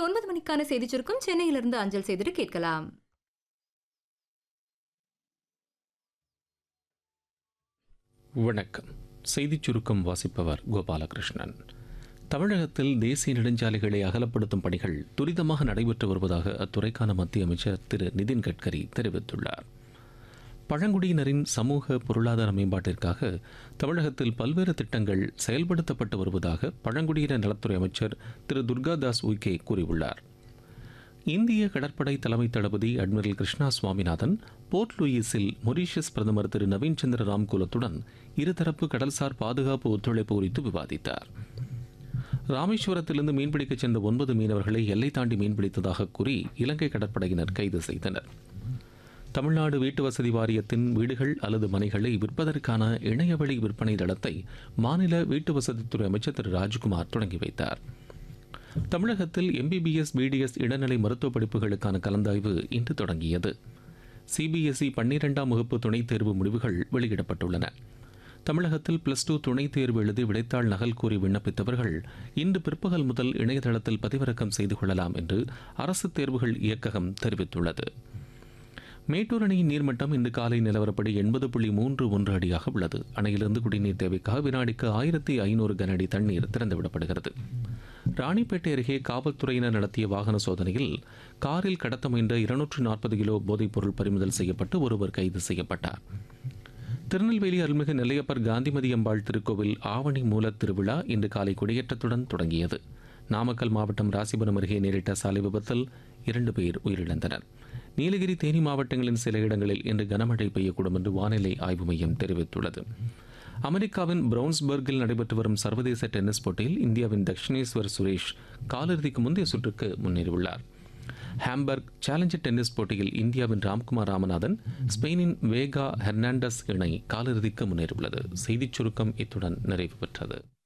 ஒன்பது மணிக்கான செய்திச் சுருக்கம் சென்னையிலிருந்து அஞ்சல் செய்திட்டு கேட்கலாம் வணக்கம் செய்திச் சுருக்கம் வாசிப்பவர் கோபாலகிருஷ்ணன் தமிழகத்தில் தேசிய நெடுஞ்சாலைகளை அகலப்படுத்தும் பணிகள் துரிதமாக நடைபெற்று வருவதாக அத்துறைக்கான மத்திய அமைச்சர் திரு நிதின் கட்கரி தெரிவித்துள்ளார் பழங்குடியினரின் சமூக பொருளாதார மேம்பாட்டிற்காக தமிழகத்தில் பல்வேறு திட்டங்கள் செயல்படுத்தப்பட்டு வருவதாக பழங்குடியினர் நலத்துறை அமைச்சர் திரு துர்காதாஸ் உய்கே கூறியுள்ளார் இந்திய கடற்படை தலைமை தளபதி அட்மிரல் கிருஷ்ணா சுவாமிநாதன் போர்ட் லூயிஸில் மொரீஷியஸ் பிரதமர் திரு நவீன் சந்திர ராம்குலத்துடன் இருதரப்பு கடல்சார் பாதுகாப்பு ஒத்துழைப்பு குறித்து விவாதித்தார் ராமேஸ்வரத்திலிருந்து மீன்பிடிக்கச் சென்ற ஒன்பது மீனவர்களை எல்லை தாண்டி மீன்பிடித்ததாக கூறி இலங்கை கடற்படையினர் கைது செய்தனர் தமிழ்நாடு வீட்டு வசதி வாரியத்தின் வீடுகள் அல்லது மனைகளை விற்பதற்கான இணையவழி விற்பனை தளத்தை மாநில வீட்டு வசதித்துறை அமைச்சர் திரு ராஜ்குமார் தொடங்கி வைத்தார் தமிழகத்தில் எம்பிபிஎஸ் பிடிஎஸ் இளநிலை மருத்துவ படிப்புகளுக்கான கலந்தாய்வு இன்று தொடங்கியது சிபிஎஸ்இ பன்னிரெண்டாம் வகுப்பு துணைத் தேர்வு முடிவுகள் வெளியிடப்பட்டுள்ளன தமிழகத்தில் பிளஸ் டூ துணைத் தேர்வு எழுதி விடைத்தாள் நகல் கூறி விண்ணப்பித்தவர்கள் இன்று பிற்பகல் முதல் இணையதளத்தில் பதிவிறக்கம் செய்து கொள்ளலாம் என்று அரசு தேர்வுகள் இயக்ககம் தெரிவித்துள்ளது மேட்டூர் அணையின் நீர்மட்டம் இன்று காலை நிலவரப்படி எண்பது புள்ளி மூன்று ஒன்று அடியாக உள்ளது அணையிலிருந்து குடிநீர் தேவைக்காக வினாடிக்கு ஆயிரத்தி ஐநூறு கன அடி தண்ணீர் திறந்துவிடப்படுகிறது ராணிப்பேட்டை அருகே காவல்துறையினர் நடத்திய வாகன சோதனையில் காரில் கடத்த முயன்ற இருநூற்று நாற்பது கிலோ போதைப்பொருள் பறிமுதல் செய்யப்பட்டு ஒருவர் கைது செய்யப்பட்டார் திருநெல்வேலி அருள்மிகு நெல்லையப்பர் காந்திமதி அம்பாள் திருக்கோவில் ஆவணி மூலத் திருவிழா இன்று காலை கொடியேற்றத்துடன் தொடங்கியது நாமக்கல் மாவட்டம் ராசிபுரம் அருகே நேரிட்ட சாலை விபத்தில் இரண்டு பேர் உயிரிழந்தனர் நீலகிரி தேனி மாவட்டங்களின் சில இடங்களில் இன்று கனமழை பெய்யக்கூடும் என்று வானிலை ஆய்வு மையம் தெரிவித்துள்ளது அமெரிக்காவின் பிரவுன்ஸ்பர்கில் நடைபெற்று வரும் சர்வதேச டென்னிஸ் போட்டியில் இந்தியாவின் தக்ஷிணேஸ்வர் சுரேஷ் காலிறுதிக்கு முந்தைய சுற்றுக்கு முன்னேறியுள்ளார் ஹாம்பர்க் சேலஞ்சர் டென்னிஸ் போட்டியில் இந்தியாவின் ராம்குமார் ராமநாதன் ஸ்பெயினின் வேகா ஹெர்னாண்டஸ் இணை காலிறுதிக்கு முன்னேறியுள்ளது செய்திச் சுருக்கம் இத்துடன் நிறைவு பெற்றது